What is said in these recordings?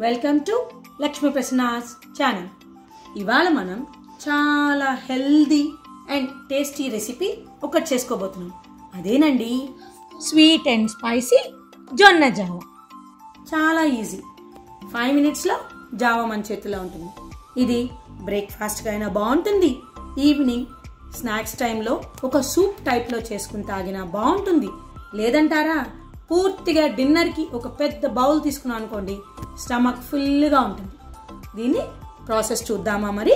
welcome to Lakshmi Prasanna's channel ఇవాళ మనం చాలా హెల్దీ అండ్ టేస్టీ రెసిపీ ఒకటి చేసుకోబోతున్నాం అదేనండి స్వీట్ అండ్ స్పైసీ జొన్న జావ చాలా ఈజీ ఫైవ్ మినిట్స్లో జావ మన చేతిలో ఉంటుంది ఇది బ్రేక్ఫాస్ట్గా అయినా బాగుంటుంది ఈవినింగ్ స్నాక్స్ టైంలో ఒక సూప్ టైప్లో చేసుకుని తాగినా బాగుంటుంది లేదంటారా పూర్తిగా డిన్నర్కి ఒక పెద్ద బౌల్ తీసుకున్నాం అనుకోండి స్టమక్ ఫుల్గా ఉంటుంది దీన్ని ప్రాసెస్ చూద్దామా మరి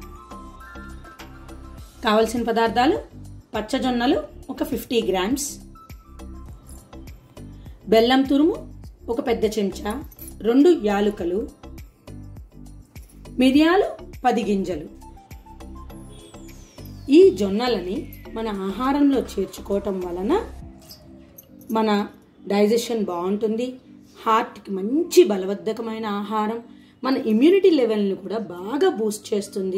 కావలసిన పదార్థాలు పచ్చజొన్నలు ఒక ఫిఫ్టీ గ్రామ్స్ బెల్లం తురుము ఒక పెద్ద చెంచా రెండు యాలుకలు మిరియాలు పది గింజలు ఈ జొన్నలని మన ఆహారంలో చేర్చుకోవటం వలన మన డైజెషన్ బాగుంటుంది హార్ట్కి మంచి బలవర్ధకమైన ఆహారం మన ఇమ్యూనిటీ లెవెల్ని కూడా బాగా బూస్ట్ చేస్తుంది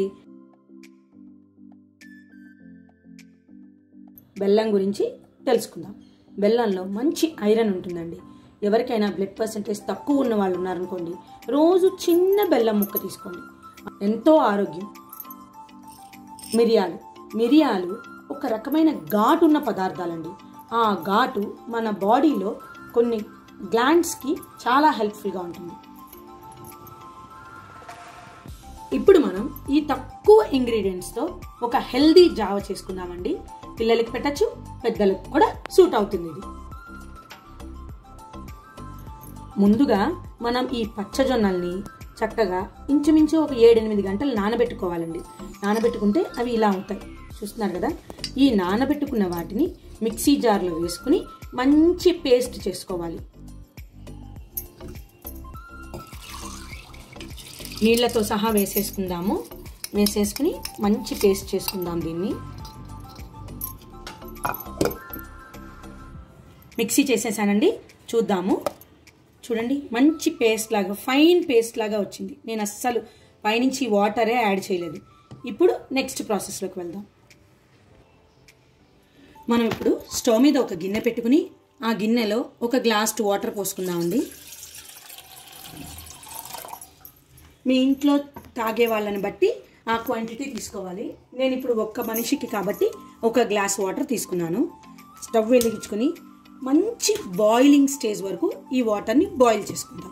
బెల్లం గురించి తెలుసుకుందాం బెల్లంలో మంచి ఐరన్ ఉంటుందండి ఎవరికైనా బ్లడ్ పర్సంటేజ్ తక్కువ ఉన్న వాళ్ళు ఉన్నారనుకోండి రోజు చిన్న బెల్లం ముక్క తీసుకోండి ఎంతో ఆరోగ్యం మిరియాలు మిరియాలు ఒక రకమైన ఘాటు ఉన్న పదార్థాలండి ఆ ఘాటు మన బాడీలో కొన్ని గ్లాండ్స్కి చాలా హెల్ప్ఫుల్గా ఉంటుంది ఇప్పుడు మనం ఈ తక్కువ ఇంగ్రీడియంట్స్తో ఒక హెల్దీ జావ చేసుకుందామండి పిల్లలకి పెట్టచ్చు పెద్దలకు కూడా సూట్ అవుతుంది ఇది ముందుగా మనం ఈ పచ్చజొన్నల్ని చక్కగా ఇంచుమించు ఒక ఏడెనిమిది గంటలు నానబెట్టుకోవాలండి నానబెట్టుకుంటే అవి ఇలా అవుతాయి చూస్తున్నారు కదా ఈ నానబెట్టుకున్న వాటిని మిక్సీ జార్లో వేసుకుని మంచి పేస్ట్ చేసుకోవాలి నీళ్లతో సహా వేసేసుకుందాము వేసేసుకుని మంచి పేస్ట్ చేసుకుందాం దీన్ని మిక్సీ చేసేసానండి చూద్దాము చూడండి మంచి పేస్ట్ లాగా ఫైన్ పేస్ట్ లాగా వచ్చింది నేను అస్సలు పైనుంచి వాటరే యాడ్ చేయలేదు ఇప్పుడు నెక్స్ట్ ప్రాసెస్లోకి వెళ్దాం మనం ఇప్పుడు స్టవ్ మీద ఒక గిన్నె పెట్టుకుని ఆ గిన్నెలో ఒక గ్లాస్ వాటర్ పోసుకుందామండి మీ ఇంట్లో తాగే వాళ్ళని బట్టి ఆ క్వాంటిటీ తీసుకోవాలి నేను ఇప్పుడు ఒక్క మనిషికి కాబట్టి ఒక గ్లాస్ వాటర్ తీసుకున్నాను స్టవ్ వెలిగించుకొని మంచి బాయిలింగ్ స్టేజ్ వరకు ఈ వాటర్ని బాయిల్ చేసుకుందాం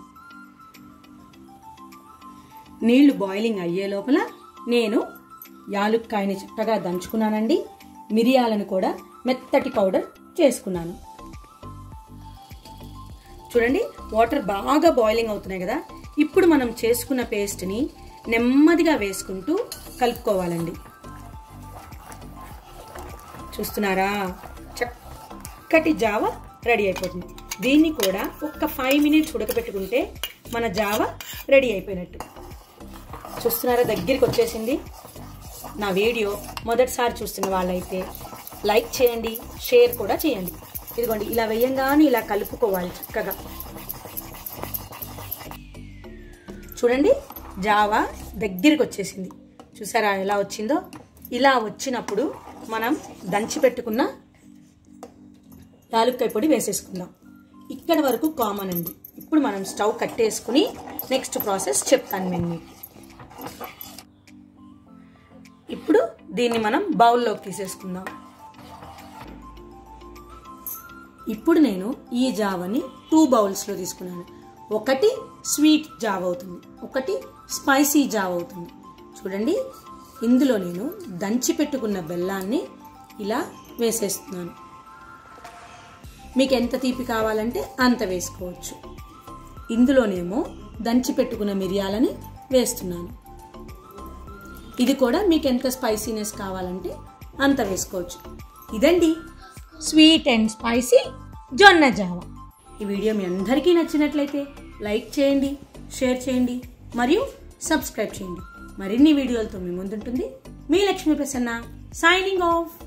నీళ్లు బాయిలింగ్ అయ్యే లోపల నేను యాలుక్కాయని చక్కగా దంచుకున్నానండి మిరియాలను కూడా మెత్తటి పౌడర్ చేసుకున్నాను చూడండి వాటర్ బాగా బాయిలింగ్ అవుతున్నాయి కదా ఇప్పుడు మనం చేసుకున్న పేస్ట్ని నెమ్మదిగా వేసుకుంటూ కలుపుకోవాలండి చూస్తున్నారా చక్కటి జావ రెడీ అయిపోతుంది దీన్ని కూడా ఒక్క ఫైవ్ మినిట్స్ ఉడకపెట్టుకుంటే మన జావ రెడీ అయిపోయినట్టు చూస్తున్నారా దగ్గరికి వచ్చేసింది నా వీడియో మొదటిసారి చూస్తున్న వాళ్ళైతే లైక్ చేయండి షేర్ కూడా చేయండి ఇదిగోండి ఇలా వేయంగానే ఇలా కలుపుకోవాలి చక్కగా చూడండి జావా దగ్గరికి వచ్చేసింది చూసారా ఎలా వచ్చిందో ఇలా వచ్చినప్పుడు మనం దంచి పెట్టుకున్న యాలుక్కాయ పొడి వేసేసుకుందాం ఇక్కడ వరకు కామన్ అండి ఇప్పుడు మనం స్టవ్ కట్టేసుకుని నెక్స్ట్ ప్రాసెస్ చెప్తాను నేను మీకు ఇప్పుడు దీన్ని మనం బౌల్లోకి తీసేసుకుందాం ఇప్పుడు నేను ఈ జావని టూ బౌల్స్లో తీసుకున్నాను ఒకటి స్వీట్ జావ అవుతుంది ఒకటి స్పైసీ జావ అవుతుంది చూడండి ఇందులో నేను దంచి పెట్టుకున్న బెల్లాన్ని ఇలా వేసేస్తున్నాను మీకు ఎంత తీపి కావాలంటే అంత వేసుకోవచ్చు ఇందులోనేమో దంచి పెట్టుకున్న మిరియాలని వేస్తున్నాను ఇది కూడా మీకు ఎంత స్పైసీనెస్ కావాలంటే అంత వేసుకోవచ్చు ఇదండి స్వీట్ అండ్ స్పైసీ జొన్న జావ ఈ వీడియో మీ అందరికీ నచ్చినట్లయితే లైక్ చేయండి షేర్ చేయండి మరియు సబ్స్క్రైబ్ చేయండి మరిన్ని వీడియోలతో మీ ముందుంటుంది మీ లక్ష్మీ ప్రసన్న సైనింగ్ ఆఫ్